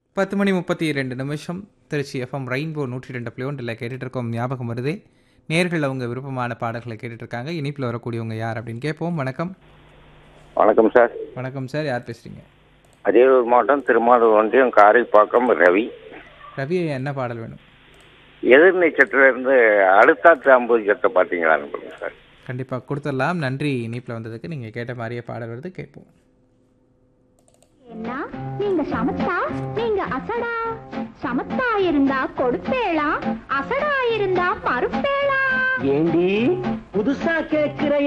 பத்து மணி முப்பத்தி ரெண்டு நிமிஷம் திருச்சி எஃப்எம் ரெயின்போ நூற்றி ரெண்டு புள்ளி ஒன்றில் கேட்டுட்டு இருக்கோம் ஞாபகம் வருதே நேர்கள் அவங்க விருப்பமான பாடல்களை கேட்டுட்டு இருக்காங்க இனிப்பில் வரக்கூடியவங்க யார் அப்படின்னு கேட்போம் வணக்கம் வணக்கம் சார் வணக்கம் சார் யார் பேசுறீங்க அரியலூர் மாவட்டம் திருமாவூர் ஒன்றியம் காரைப்பாக்கம் ரவி ரவி ஐயா, என்ன பாடல் வேணும் எதிர்நீச்சத்துல இருந்து அடுத்த தாம்பூஜத்தை பார்த்தீங்களான்னு பாருங்க சார் கண்டிப்பாக கொடுத்துடலாம் நன்றி இனிப்பில் வந்ததுக்கு நீங்கள் கேட்ட மாதிரியே பாடல் வருது கேட்போம் என்ன நீங்க சமத்தா நீங்க அசடா சமத்தா இருந்தா கொடுப்பேளா அசடா இருந்தா மறுப்பேளா ஏண்டி புதுசா கேக்குற